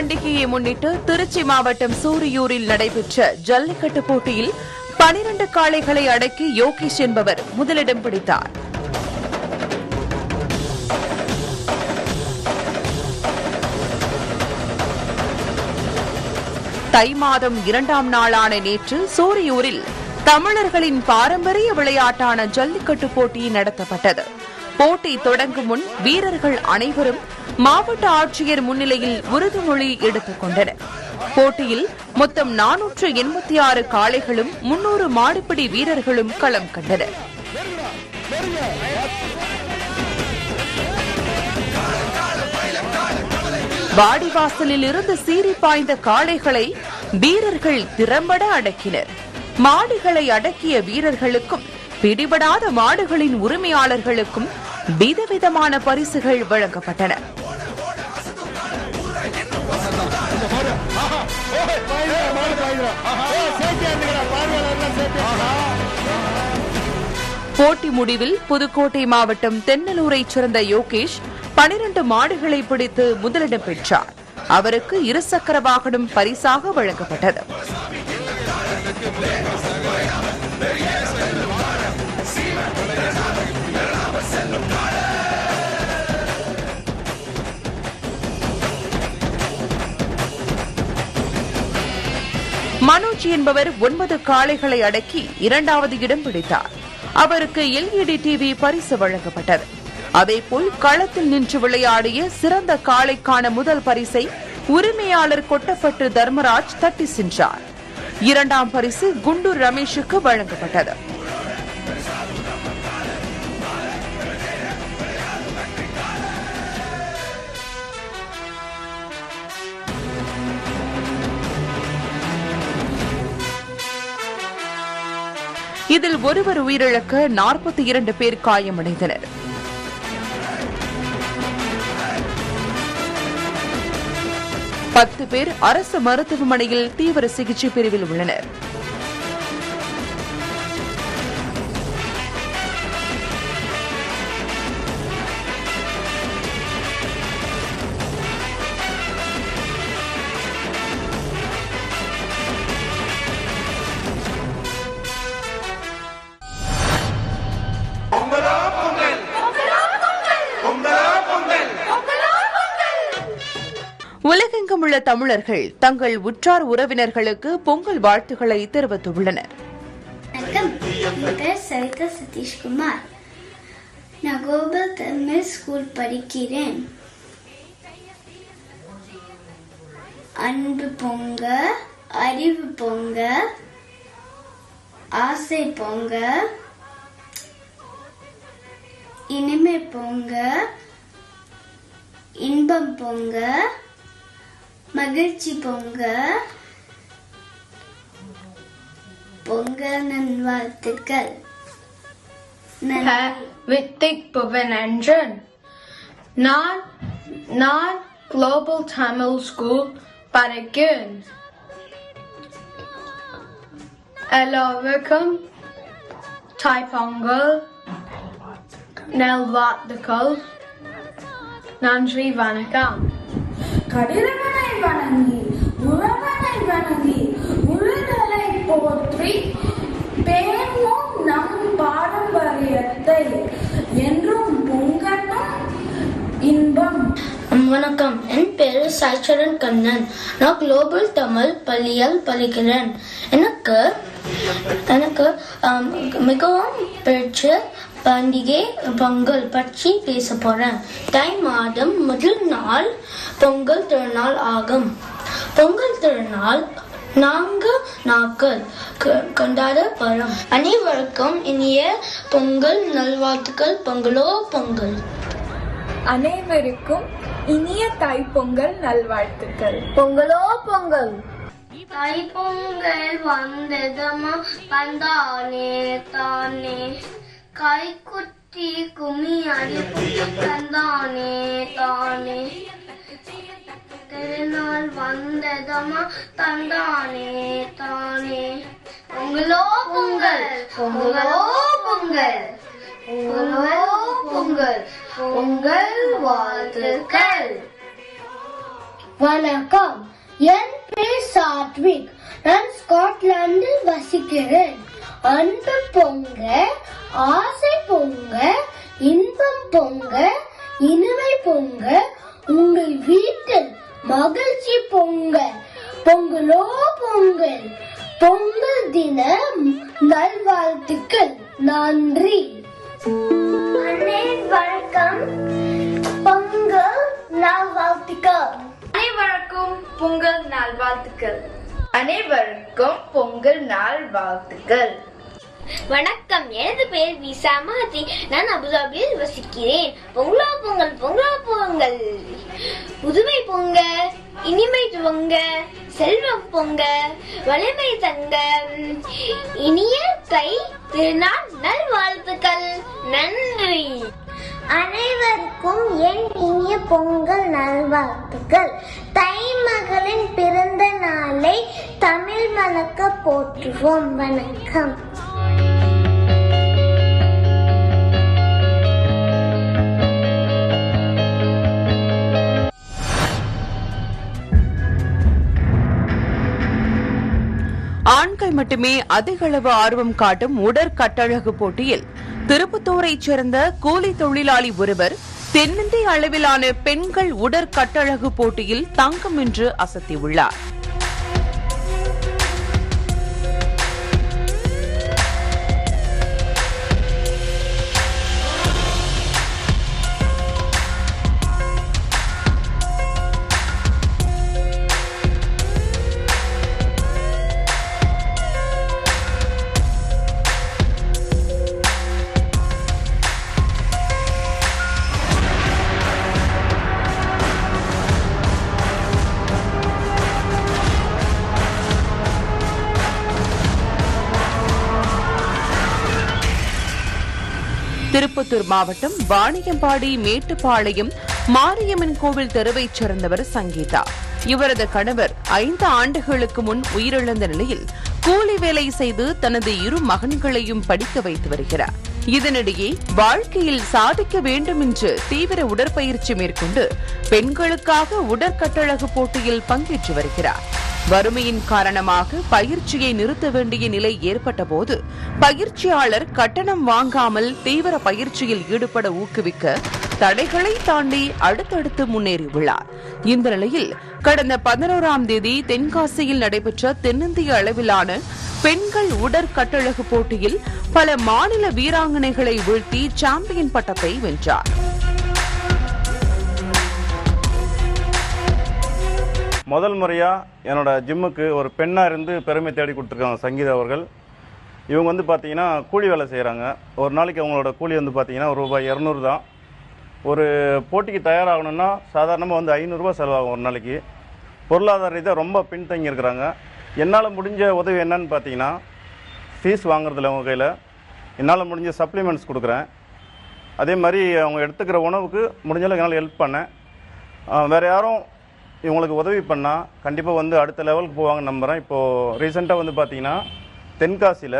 பண்டிகையை முன்னிட்டு திருச்சி மாவட்டம் சூரியூரில் நடைபெற்ற ஜல்லிக்கட்டு போட்டியில் பனிரண்டு காளைகளை அடக்கி யோகேஷ் என்பவர் முதலிடம் பிடித்தார் தை மாதம் இரண்டாம் நாளான நேற்று சூரியூரில் தமிழர்களின் பாரம்பரிய விளையாட்டான ஜல்லிக்கட்டு போட்டி நடத்தப்பட்டது போட்டி தொடங்கும் முன் வீரர்கள் அனைவரும் மாவட்ட ஆட்சியர் முன்னிலையில் உறுதிமொழி எடுத்துக் கொண்டனர் போட்டியில் மொத்தம் நானூற்று எண்பத்தி ஆறு காளைகளும் முன்னூறு மாடுபிடி வீரர்களும் களம் கண்டனர் வாடிவாசலில் இருந்து சீறி பாய்ந்த காளைகளை வீரர்கள் திறம்பட அடக்கினர் மாடுகளை அடக்கிய வீரர்களுக்கும் பிடிபடாத மாடுகளின் உரிமையாளர்களுக்கும் விதவிதமான பரிசுகள் வழங்கப்பட்டன போட்டி முடிவில் புதுக்கோட்டை மாவட்டம் தென்னலூரைச் சேர்ந்த யோகேஷ் பனிரண்டு மாடுகளை பிடித்து முதலிடம் பெற்றார் அவருக்கு இருசக்கர வாகனம் பரிசாக வழங்கப்பட்டது மனோஜ் என்பவர் ஒன்பது காளைகளை அடக்கி இரண்டாவது இடம் பிடித்தார் அவருக்கு எல்இடி டிவி பரிசு வழங்கப்பட்டது அதேபோல் களத்தில் நின்று விளையாடிய சிறந்த காளைக்கான முதல் பரிசை உரிமையாளர் கொட்டப்பட்டு தர்மராஜ் தட்டி சென்றார் இரண்டாம் பரிசு குண்டூர் ரமேஷுக்கு வழங்கப்பட்டது இதில் ஒருவர் உயிரிழக்க நாற்பத்தி இரண்டு பேர் காயமடைந்தனர் பத்து பேர் அரசு மருத்துவமனையில் தீவிர சிகிச்சை பிரிவில் உள்ளனர் உலகெங்கும் உள்ள தமிழர்கள் தங்கள் உற்றார் உறவினர்களுக்கு பொங்கல் வாழ்த்துக்களை தெரிவித்துள்ளனர் வணக்கம் என் பேர் சரிதா சதீஷ்குமார் நான் கோகுல் தமிழ் ஸ்கூல் படிக்கிறேன் அன்பு பொங்க அறிவு பொங்க ஆசை பொங்க இனிமை பொங்க இன்பம் பொங்க மகிழ்ச்சி பொங்க பொங்கல் நல்வாழ்த்துக்கள் நன்றி வித்திக் புவனேந்திரன் நான் நான் குளோபல் தமிழ் ஸ்கூல் படிக்கிறேன் எல்லோருக்கும் தாய்ப்பொங்கல் நல்வாழ்த்துக்கள் நன்றி வணக்கம் கதிரவனை வணங்கி உழவனை வணங்கி உழுதலை போற்றி பேணும் நம் பாரம்பரியத்தை என்றும் பொங்கட்டும் இன்பம் வணக்கம் என் பேரு சாய்ச்சரன் கண்ணன் நான் குளோபல் தமிழ் பள்ளியில் படிக்கிறேன் எனக்கு எனக்கு ஆம், மிகவும் பிடிச்ச பண்டிகை பொங்கல் பற்றி பேச போறேன் தை மாதம் முதல் நாள் பொங்கல் திருநாள் ஆகும் பொங்கல் திருநாள் நான்கு நாட்கள் க- கொண்டாடப்படும் அனைவருக்கும் இனிய பொங்கல் நல்வாழ்த்துக்கள் பொங்கலோ பொங்கல் அனைவருக்கும் இனிய தைப்பொங்கல் நல்வாழ்த்துக்கள் பொங்கலோ பொங்கல் தைப்பொங்கல் வந்ததமா வந்தானே தானே கைக்குட்டி கும்மி அடிப்பு தந்தானே தானே திருநாள் வந்ததமா தந்தானே தானே பொங்கலோ பொங்கல் பொங்கலோ பொங்கல் பொங்கலோ பொங்கல் பொங்கல் வாழ்த்துக்கள் வணக்கம் என் பேர் சாத்விக் நான் ஸ்காட்லாந்தில் வசிக்கிறேன் அன்பு பொங்க ஆசை பொங்க இன்பம் பொங்க இனிமை பொங்க உங்கள் வீட்டில் மகிழ்ச்சி பொங்க பொங்கலோ பொங்கல் பொங்கல் தின நல்வாழ்த்துக்கள் நன்றி வணக்கம் பொங்கல் நல்வாழ்த்துக்கள் அனைவருக்கும் பொங்கல் நாள் வாழ்த்துக்கள் அனைவருக்கும் பொங்கல் நாள் வாழ்த்துக்கள் வணக்கம் எனது பெயர் விசா மஹதி நான் அபுதாபியில் வசிக்கிறேன் பொங்கலோ பொங்கல் பொங்கலோ பொங்கல் புதுமை பொங்க இனிமை துவங்க செல்வம் பொங்க வலிமை தங்க இனிய தை திருநாள் நல்வாழ்த்துக்கள் நன்றி அனைவருக்கும் என் இனிய பொங்கல் நல்வாழ்த்துக்கள் தை மகளின் பிறந்த நாளை தமிழ் வணக்க போற்றுவோம் வணக்கம் ஆண்கள் மட்டுமே அதிக அளவு ஆர்வம் காட்டும் உடற்கட்டழகு போட்டியில் திருப்பத்தூரைச் சேர்ந்த கூலி தொழிலாளி ஒருவர் தென்னிந்திய அளவிலான பெண்கள் உடற்கட்டழகு போட்டியில் தங்கம் வென்று அசத்தியுள்ளார் திருப்பத்தூர் மாவட்டம் வாணியம்பாடி மேட்டுப்பாளையம் மாரியம்மன் கோவில் தெருவைச் சேர்ந்தவர் சங்கீதா இவரது கணவர் ஐந்து ஆண்டுகளுக்கு முன் உயிரிழந்த நிலையில் கூலி வேலை செய்து தனது இரு மகன்களையும் படிக்க வைத்து வருகிறார் இதனிடையே வாழ்க்கையில் சாதிக்க வேண்டும் என்று தீவிர உடற்பயிற்சி மேற்கொண்டு பெண்களுக்காக உடற்கட்டழகு போட்டியில் பங்கேற்று வருகிறார் வறுமையின் காரணமாக பயிற்சியை நிறுத்த வேண்டிய நிலை ஏற்பட்ட போது பயிற்சியாளர் கட்டணம் வாங்காமல் தீவிர பயிற்சியில் ஈடுபட ஊக்குவிக்க தடைகளை தாண்டி அடுத்தடுத்து முன்னேறியுள்ளார் இந்த நிலையில் கடந்த பதினோராம் தேதி தென்காசியில் நடைபெற்ற தென்னிந்திய அளவிலான பெண்கள் உடற்கட்டழகு போட்டியில் பல மாநில வீராங்கனைகளை வீழ்த்தி சாம்பியன் பட்டத்தை வென்றார் முதல் முறையாக என்னோட ஜிம்முக்கு ஒரு பெண்ணாக இருந்து பெருமை தேடி கொடுத்துருக்காங்க சங்கீதா அவர்கள் இவங்க வந்து பார்த்தீங்கன்னா கூலி வேலை செய்கிறாங்க ஒரு நாளைக்கு அவங்களோட கூலி வந்து பார்த்தீங்கன்னா ஒரு ரூபாய் இரநூறு தான் ஒரு போட்டிக்கு தயாராகணும்னா சாதாரணமாக வந்து ஐநூறுரூவா செலவாகும் ஒரு நாளைக்கு பொருளாதார ரீதியாக ரொம்ப பின்தங்கி இருக்கிறாங்க என்னால் முடிஞ்ச உதவி என்னன்னு பார்த்தீங்கன்னா ஃபீஸ் வாங்குறதில்ல அவங்க கையில் என்னால் முடிஞ்ச சப்ளிமெண்ட்ஸ் கொடுக்குறேன் அதே மாதிரி அவங்க எடுத்துக்கிற உணவுக்கு முடிஞ்ச அளவுக்கு என்னால் ஹெல்ப் பண்ணேன் ஆஹ் வேற யாரும் இவங்களுக்கு உதவி பண்ணால் கண்டிப்பாக வந்து அடுத்த லெவலுக்கு போவாங்கன்னு நம்புகிறேன் இப்போது ரீசெண்டாக வந்து பார்த்தீங்கன்னா தென்காசியில்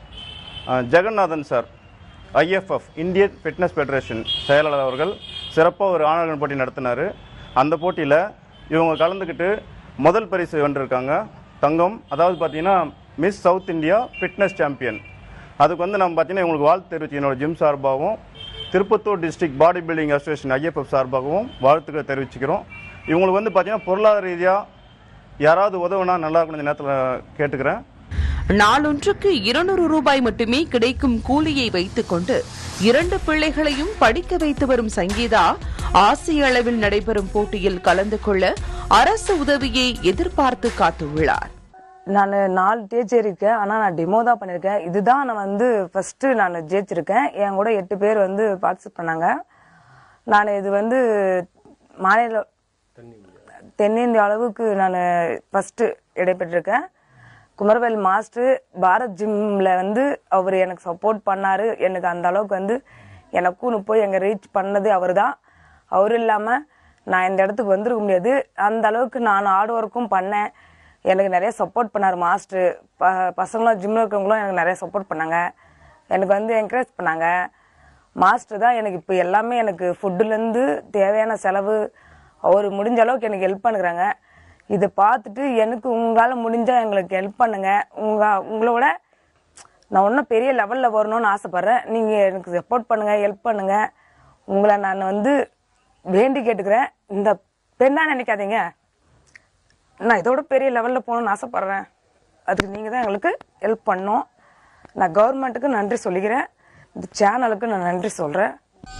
ஆஹ் Jagannathan sir IFF Indian fitness federation செயலாளர் அவர்கள் சிறப்பாக ஒரு ஆணவன் போட்டி நடத்தினார் அந்த போட்டியில் இவங்க கலந்துக்கிட்டு முதல் பரிசு வென்றிருக்காங்க தங்கம் அதாவது பார்த்தீங்கன்னா Miss South India fitness champion அதுக்கு வந்து நம்ம பார்த்தீங்கன்னா இவங்களுக்கு வாழ்த்து தெரிவிச்சு என்னோட ஜிம் சார்பாகவும் Tiruppattur district body building association IFF சார்பாகவும் வாழ்த்துக்களை தெரிவிச்சுக்கிறோம் இவங்களுக்கு வந்து பார்த்தீங்கன்னா பொருளாதார ரீதியாக யாராவது உதவுனா நல்லா இருக்கும் இந்த நேரத்தில் கேட்டுக்கிறேன் நாளொன்றுக்கு இருநூறு ரூபாய் மட்டுமே கிடைக்கும் கூலியை வைத்துக் கொண்டு இரண்டு பிள்ளைகளையும் படிக்க வைத்து வரும் சங்கீதா ஆசிய அளவில் நடைபெறும் போட்டியில் கலந்து கொள்ள அரசு உதவியை எதிர்பார்த்து காத்துள்ளார் நான் நாலு ஸ்டேஜ் இருக்கேன் ஆனால் நான் டெமோ தான் பண்ணியிருக்கேன் இதுதான் நான் வந்து ஃபர்ஸ்ட் நான் ஜெயிச்சிருக்கேன் என் கூட எட்டு பேர் வந்து பார்ட்டிசிபேட் பண்ணாங்க நான் இது வந்து மாநில தென்னிந்திய அளவுக்கு நான் ஃபர்ஸ்ட் இடைபெற்றிருக்கேன் குமரவேல் மாஸ்டர் பாரத் ஜிம்ல வந்து அவர் எனக்கு சப்போர்ட் பண்ணாரு எனக்கு அந்த அளவுக்கு வந்து எனக்கும் போய் எங்க ரீச் பண்ணது அவர் தான் அவர் இல்லாம நான் இந்த இடத்துக்கு வந்திருக்க முடியாது அந்த அளவுக்கு நான் ஹார்ட் ஒர்க்கும் பண்ணேன் எனக்கு நிறைய சப்போர்ட் பண்ணார் மாஸ்டர் ப பசங்களும் ஜிம்மில் இருக்கவங்களும் எனக்கு நிறைய சப்போர்ட் பண்ணாங்க எனக்கு வந்து என்கரேஜ் பண்ணாங்க மாஸ்டர் தான் எனக்கு இப்போ எல்லாமே எனக்கு ஃபுட்டுலேருந்து தேவையான செலவு அவர் முடிஞ்ச அளவுக்கு எனக்கு ஹெல்ப் பண்ணுறாங்க இதை பார்த்துட்டு எனக்கு உங்களால் முடிஞ்சால் எங்களுக்கு ஹெல்ப் பண்ணுங்க உங்க உங்களோட நான் இன்னும் பெரிய லெவலில் வரணும்னு ஆசைப்பட்றேன் நீங்கள் எனக்கு சப்போர்ட் பண்ணுங்கள் ஹெல்ப் பண்ணுங்கள் உங்களை நான் வந்து வேண்டி கேட்டுக்கிறேன் இந்த பெண்ணா நினைக்காதீங்க நான் இதோட பெரிய லெவலில் போகணும்னு ஆசைப்பட்றேன் அதுக்கு நீங்கள் தான் எங்களுக்கு ஹெல்ப் பண்ணணும் நான் கவர்மெண்ட்டுக்கு நன்றி சொல்லிக்கிறேன் இந்த சேனலுக்கு நான் நன்றி சொல்கிறேன்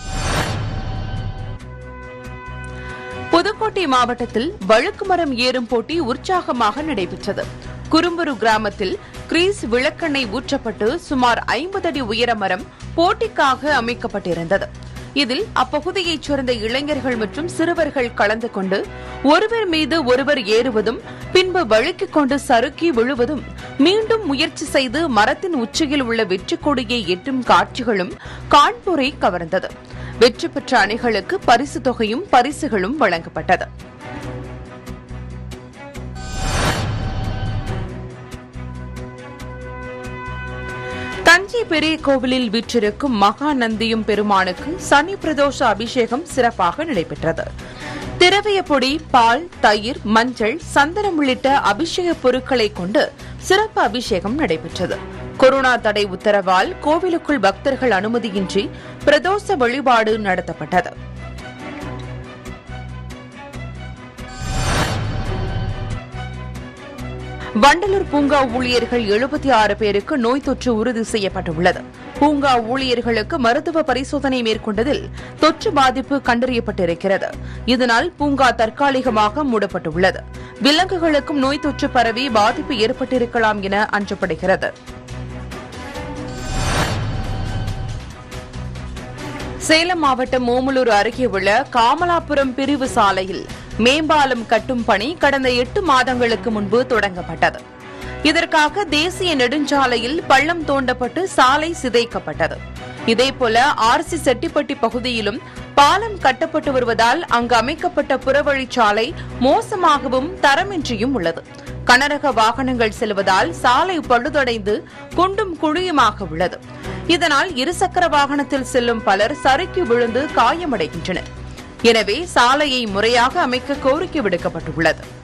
புதுக்கோட்டை மாவட்டத்தில் வழுக்கு மரம் ஏறும் போட்டி உற்சாகமாக நடைபெற்றது குறும்புரு கிராமத்தில் கிரீஸ் விளக்கெண்ணெய் ஊற்றப்பட்டு சுமார் ஐம்பது அடி உயர மரம் போட்டிக்காக அமைக்கப்பட்டிருந்தது இதில் அப்பகுதியைச் சேர்ந்த இளைஞர்கள் மற்றும் சிறுவர்கள் கலந்து கொண்டு ஒருவர் மீது ஒருவர் ஏறுவதும் பின்பு வழுக்கிக் கொண்டு சறுக்கி விழுவதும் மீண்டும் முயற்சி செய்து மரத்தின் உச்சியில் உள்ள வெற்றி கொடியை எட்டும் காட்சிகளும் காண்போரை கவர்ந்தது வெற்றி பெற்ற அணிகளுக்கு பரிசு தொகையும் பரிசுகளும் வழங்கப்பட்டது தஞ்சை பெரிய கோவிலில் வீற்றிருக்கும் மகா நந்தியும் பெருமானுக்கு சனி பிரதோஷ அபிஷேகம் சிறப்பாக நடைபெற்றது திரவிய பொடி பால் தயிர் மஞ்சள் சந்தனம் உள்ளிட்ட அபிஷேக பொருட்களை கொண்டு சிறப்பு அபிஷேகம் நடைபெற்றது கொரோனா தடை உத்தரவால் கோவிலுக்குள் பக்தர்கள் அனுமதியின்றி பிரதோஷ வழிபாடு நடத்தப்பட்டது வண்டலூர் பூங்கா ஊழியர்கள் எழுபத்தி ஆறு பேருக்கு நோய் தொற்று உறுதி செய்யப்பட்டுள்ளது பூங்கா ஊழியர்களுக்கு மருத்துவ பரிசோதனை மேற்கொண்டதில் தொற்று பாதிப்பு கண்டறியப்பட்டிருக்கிறது இதனால் பூங்கா தற்காலிகமாக மூடப்பட்டுள்ளது விலங்குகளுக்கும் நோய் தொற்று பரவி பாதிப்பு ஏற்பட்டிருக்கலாம் என அஞ்சப்படுகிறது சேலம் மாவட்டம் ஓமலூர் அருகே உள்ள காமலாபுரம் பிரிவு சாலையில் மேம்பாலம் கட்டும் பணி கடந்த எட்டு மாதங்களுக்கு முன்பு தொடங்கப்பட்டது இதற்காக தேசிய நெடுஞ்சாலையில் பள்ளம் தோண்டப்பட்டு சாலை சிதைக்கப்பட்டது இதேபோல ஆர்சி செட்டிப்பட்டி பகுதியிலும் பாலம் கட்டப்பட்டு வருவதால் அங்கு அமைக்கப்பட்ட புறவழிச்சாலை மோசமாகவும் தரமின்றியும் உள்ளது கனரக வாகனங்கள் செல்வதால் சாலை பழுதடைந்து குண்டும் குழியுமாக உள்ளது இதனால் இருசக்கர வாகனத்தில் செல்லும் பலர் சறுக்கி விழுந்து காயமடைகின்றனர் எனவே சாலையை முறையாக அமைக்க கோரிக்கை விடுக்கப்பட்டுள்ளது